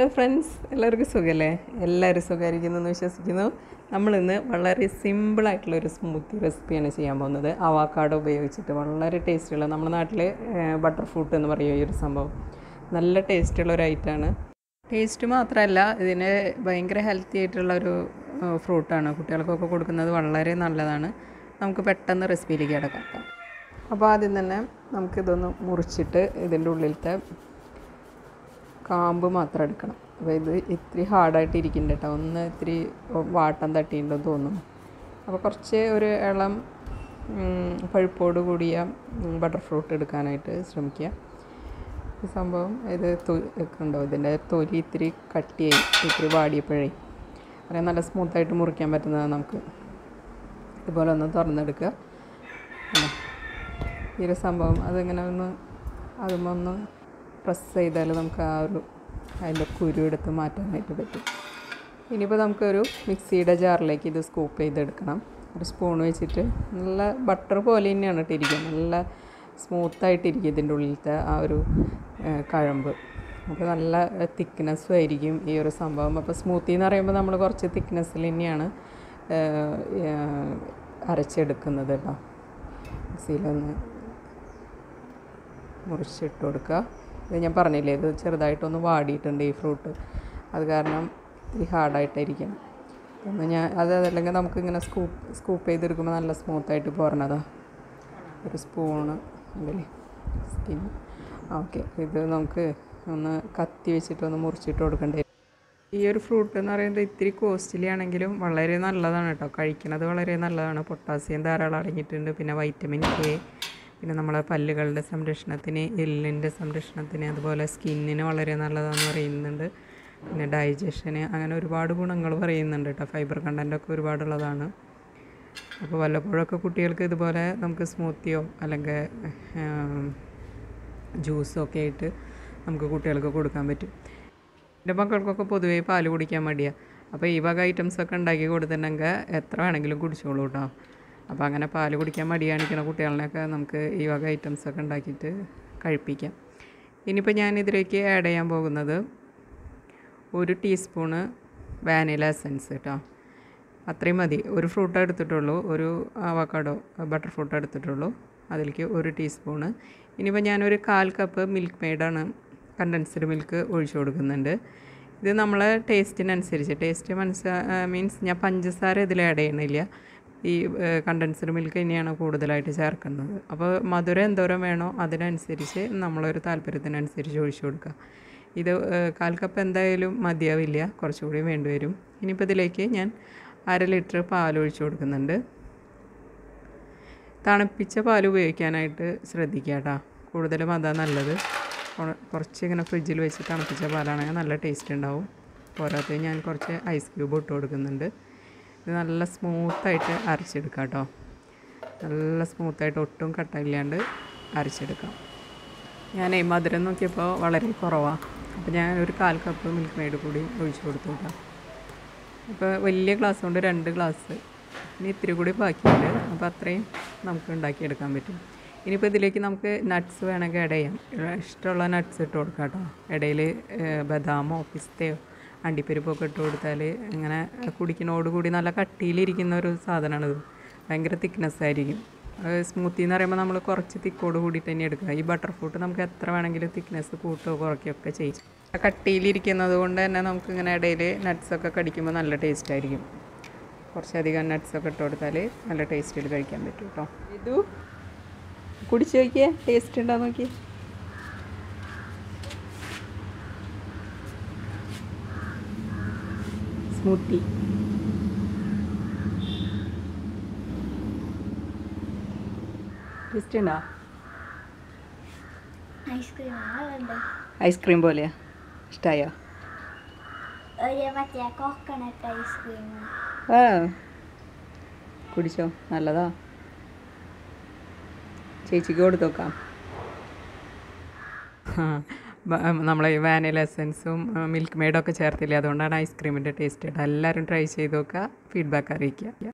Hello friends എല്ലാവർക്കും സുഖമല്ലേ എല്ലാവരും സുഖമായിരിക്കുന്നു എന്ന് വിശ്വസിക്കുന്നു നമ്മളിന്ന് വളരെ സിമ്പിളായിട്ടുള്ള ഒരു സ്മൂത്തി റെസിപ്പിയാണ് ചെയ്യാൻ പോകുന്നത് അവാക്കാടോ ഉപയോഗിച്ചിട്ട് വളരെ ടേസ്റ്റുള്ള നമ്മുടെ നാട്ടിൽ ബട്ടർ ഫ്രൂട്ട് എന്ന് പറയുക ഈ ഒരു സംഭവം നല്ല ടേസ്റ്റുള്ള ഒരു ഐറ്റമാണ് ടേസ്റ്റ് മാത്രമല്ല ഇതിന് ഭയങ്കര ഹെൽത്തി ആയിട്ടുള്ള ഒരു ഫ്രൂട്ടാണ് കുട്ടികൾക്കൊക്കെ കൊടുക്കുന്നത് വളരെ നല്ലതാണ് നമുക്ക് പെട്ടെന്ന് റെസിപ്പിയിലേക്ക് കിടക്കാം അപ്പോൾ ആദ്യം തന്നെ നമുക്കിതൊന്ന് മുറിച്ചിട്ട് ഇതിൻ്റെ ഉള്ളിലത്തെ കാമ്പ് മാത്രം എടുക്കണം അപ്പോൾ ഇത് ഇത്തിരി ഹാർഡായിട്ട് ഇരിക്കുന്നുണ്ട് കേട്ടോ ഒന്ന് ഇത്തിരി വാട്ടം തട്ടിയിട്ടുണ്ടെന്ന് തോന്നുന്നു അപ്പോൾ കുറച്ച് ഒരു ഇളം ഉം, പഴുപ്പോട് കൂടിയ ബട്ടർ ഫ്രൂട്ട് എടുക്കാനായിട്ട് ശ്രമിക്കുക ഈ സംഭവം ഇത് ഉണ്ടോ ഇതിൻ്റെ തൊലി ഇത്തിരി കട്ടിയായി ഇത്തിരി വാടിയപ്പോഴേ അങ്ങനെ നല്ല സ്മൂത്തായിട്ട് മുറിക്കാൻ പറ്റുന്നതാണ് നമുക്ക് ഇതുപോലെ ഒന്ന് തുറന്നെടുക്കുക ഉണ്ടോ? ഈ ഒരു സംഭവം അതിങ്ങനെ ഒന്ന് അതുമ്പോൾ ഒന്ന് പ്രസ് ചെയ്താൽ നമുക്ക് ആ ഒരു അതിൻ്റെ കുരു എടുത്ത് മാറ്റാനായിട്ട് പറ്റും ഇനിയിപ്പോൾ നമുക്കൊരു മിക്സിയുടെ ജാറിലേക്ക് ഇത് സ്കൂപ്പ് ചെയ്തെടുക്കണം ഒരു സ്പൂൺ വെച്ചിട്ട് നല്ല ബട്ടർ പോലെ തന്നെയാണ് ഇട്ടിരിക്കുക നല്ല സ്മൂത്തായിട്ടിരിക്കും ഇതിൻ്റെ ഉള്ളിലത്തെ ആ ഒരു ഏഹ്, കഴമ്പ് അപ്പോൾ നല്ല തിക്നെസ്സും ആയിരിക്കും ഈ ഒരു സംഭവം അപ്പോൾ സ്മൂത്തി എന്ന് പറയുമ്പോൾ നമ്മൾ കുറച്ച് തിക്നെസ്സിൽ തന്നെയാണ് ഏഹ്, ഏഹ്, അരച്ചെടുക്കുന്നത് കേട്ടോ മിക്സിയിലൊന്ന് മുറിച്ചിട്ട് കൊടുക്കുക ഇത് ഞാൻ പറഞ്ഞില്ലേ ഇത് ചെറുതായിട്ടൊന്ന് വാടിയിട്ടുണ്ട് ഈ ഫ്രൂട്ട് അത് കാരണം ഇത്തിരി ഹാർഡായിട്ടായിരിക്കണം ഒന്ന് ഞാൻ അത് അതല്ലെങ്കിൽ നമുക്കിങ്ങനെ സ്കൂപ്പ് സ്കൂപ്പ് ചെയ്തെടുക്കുമ്പോൾ നല്ല സ്മൂത്തായിട്ട് പോരണതാ ഒരു സ്പൂണ് ഉണ്ടല്ലേ സ്കിൻ ഓക്കെ ഇത് നമുക്ക് ഒന്ന് കത്തി വെച്ചിട്ട് ഒന്ന് മുറിച്ചിട്ട് കൊടുക്കേണ്ടി വരും ഈ ഒരു ഫ്രൂട്ട് എന്ന് പറയുന്നത് ഇത്തിരി കോസ്റ്റ്ലി ആണെങ്കിലും വളരെ നല്ലതാണ് കേട്ടോ കഴിക്കുന്നത് വളരെ നല്ലതാണ് പൊട്ടാസ്യം ധാരാളം അടങ്ങിയിട്ടുണ്ട് പിന്നെ വൈറ്റമിൻ കെ പിന്നെ നമ്മളെ പല്ലുകളുടെ സംരക്ഷണത്തിന് എല്ലിൻ്റെ സംരക്ഷണത്തിന് അതുപോലെ സ്കിന്നിന് വളരെ നല്ലതാണെന്ന് പറയുന്നുണ്ട് പിന്നെ ഡൈജഷന് അങ്ങനെ ഒരുപാട് ഗുണങ്ങൾ പറയുന്നുണ്ട് കേട്ടോ ഫൈബർ കണ്ടൻറ്റൊക്കെ ഒരുപാടുള്ളതാണ് അപ്പോൾ വല്ലപ്പോഴൊക്കെ കുട്ടികൾക്ക് ഇതുപോലെ നമുക്ക് സ്മൂത്തിയോ അല്ലെങ്കിൽ ജ്യൂസോ ഒക്കെ ആയിട്ട് നമുക്ക് കുട്ടികൾക്ക് കൊടുക്കാൻ പറ്റും എൻ്റെ മക്കൾക്കൊക്കെ പൊതുവേ പാല് കുടിക്കാൻ മടിയാണ് അപ്പോൾ ഈ വക ഐറ്റംസൊക്കെ ഉണ്ടാക്കി കൊടുത്തിട്ടുണ്ടെങ്കിൽ എത്ര വേണമെങ്കിലും കുടിച്ചോളൂ കേട്ടോ അപ്പോൾ അങ്ങനെ പാല് കുടിക്കാൻ മടി കാണിക്കുന്ന കുട്ടികളിനെയൊക്കെ നമുക്ക് ഈ വക ഐറ്റംസൊക്കെ ഉണ്ടാക്കിയിട്ട് കഴിപ്പിക്കാം ഇനിയിപ്പോൾ ഞാൻ ഇതിലേക്ക് ആഡ് ചെയ്യാൻ പോകുന്നത് ഒരു ടീസ്പൂണ് വാനില എസൻസ് കേട്ടോ അത്രയും മതി ഒരു ഫ്രൂട്ട് എടുത്തിട്ടുള്ളൂ ഒരു അവക്കാഡോ ബട്ടർ ഫ്രൂട്ട് എടുത്തിട്ടുള്ളൂ അതിലേക്ക് ഒരു ടീസ്പൂണ് ഇനിയിപ്പോൾ ഞാനൊരു കാൽ കപ്പ് മിൽക്ക് മെയ്ഡാണ് കണ്ടൻസ്ഡ് മിൽക്ക് ഒഴിച്ചു കൊടുക്കുന്നുണ്ട് ഇത് നമ്മളെ ടേസ്റ്റിനനുസരിച്ച് ടേസ്റ്റ് മനസ്സ മീൻസ് ഞാൻ പഞ്ചസാര ഇതിൽ ആഡ് ചെയ്യണില്ല ഈ കണ്ടൻസ്ഡ് മിൽക്ക് തന്നെയാണ് കൂടുതലായിട്ട് ചേർക്കുന്നത് അപ്പോൾ മധുരം എന്തോരം വേണോ അതിനനുസരിച്ച് നമ്മളൊരു താല്പര്യത്തിനനുസരിച്ച് ഒഴിച്ചു കൊടുക്കുക ഇത് ഏഹ്, കാൽ കപ്പ് എന്തായാലും മതിയാവില്ല കുറച്ചുകൂടി വേണ്ടി വരും ഇനിയിപ്പോൾ ഇതിലേക്ക് ഞാൻ അര ലിറ്റർ പാൽ ഒഴിച്ചു കൊടുക്കുന്നുണ്ട് തണുപ്പിച്ച പാൽ ഉപയോഗിക്കാനായിട്ട് ശ്രദ്ധിക്കുക കേട്ടോ കൂടുതലും അതാ നല്ലത് കൊ- കുറച്ച് ഇങ്ങനെ ഫ്രിഡ്ജിൽ വെച്ച് തണുപ്പിച്ച പാലാണെങ്കിൽ നല്ല ടേസ്റ്റ് ഉണ്ടാവും പോരാത്തത് ഞാൻ കുറച്ച് ഐസ് ക്യൂബ് ഇട്ട് കൊടുക്കുന്നുണ്ട് ഇത് നല്ല സ്മൂത്തായിട്ട് അരച്ചെടുക്കാം കേട്ടോ നല്ല സ്മൂത്തായിട്ട് ഒട്ടും കട്ടയില്ലാണ്ട് അരച്ചെടുക്കാം ഞാൻ മധുരം നോക്കിയപ്പോൾ വളരെ കുറവാണ് അപ്പോൾ ഞാൻ ഒരു കാൽ കപ്പ് മിൽക്ക് മെയ്ഡ് കൂടി ഒഴിച്ചു കൊടുത്തു കേട്ടോ അപ്പോൾ വലിയ ഗ്ലാസ് കൊണ്ട് രണ്ട് ഗ്ലാസ് ഇനി ഇത്തിരി കൂടി ബാക്കിയുണ്ട് അപ്പോൾ അത്രയും നമുക്ക് ഉണ്ടാക്കിയെടുക്കാൻ പറ്റും ഇനിയിപ്പോൾ ഇതിലേക്ക് നമുക്ക് നട്ട്സ് വേണമെങ്കിൽ ആഡ് ചെയ്യാം ഏഹ് ഇഷ്ടമുള്ള നട്ട്സ് ഇട്ട് കൊടുക്കാം കേട്ടോ ഇടയിൽ ബദാമോ പിസ്തയോ അണ്ടിപ്പരിപ്പൊക്കെ ഇട്ട് കൊടുത്താൽ ഇങ്ങനെ കുടിക്കുന്നതോടുകൂടി നല്ല കട്ടിയിലിരിക്കുന്ന ഒരു സാധനമാണിത് ഭയങ്കര തിക്നെസ് ആയിരിക്കും സ്മൂത്തി എന്ന് പറയുമ്പോൾ നമ്മൾ കുറച്ച് തിക്കോട് കൂടിയിട്ട് തന്നെ എടുക്കുക ഈ ബട്ടർ ഫ്രൂട്ട് നമുക്ക് എത്ര വേണമെങ്കിലും തിക്നെസ് കൂട്ടുകയോ കുറയ്ക്കുകയോ ഒക്കെ ചെയ്യും ആ കട്ടിയിലിരിക്കുന്നത് കൊണ്ട് തന്നെ നമുക്ക് ഇങ്ങനെ ഇടയിൽ നട്ട്സൊക്കെ കടിക്കുമ്പോൾ നല്ല ടേസ്റ്റ് ആയിരിക്കും കുറച്ചധികം നട്ട്സൊക്കെ ഇട്ട് കൊടുത്താൽ നല്ല ടേസ്റ്റിൽ കഴിക്കാൻ പറ്റും കേട്ടോ ഇതു കുടിച്ച് നോക്കിയേ ടേസ്റ്റ് ഉണ്ടോ നോക്കി സ്മൂത്തി ടേസ്റ്റ് ഉണ്ടോ ഐസ്ക്രീം ആളുണ്ട് ഐസ്ക്രീം പോലെയാ ഇഷ്ടമായോ ഒരു മറ്റേ കോക്കനട്ട് ഐസ്ക്രീം ആ കുടിച്ചോ നല്ലതാ ചേച്ചിക്ക് കൊടുത്തു നോക്കാം ആ നമ്മൾ വാനില എസൻസും മിൽക്ക് മെയ്ഡൊക്കെ ചേർത്തില്ലേ അതുകൊണ്ടാണ് ഐസ്ക്രീമിൻ്റെ ടേസ്റ്റ് എല്ലാവരും ട്രൈ ചെയ്ത് നോക്കുക ഫീഡ്ബാക്ക് അറിയിക്കുക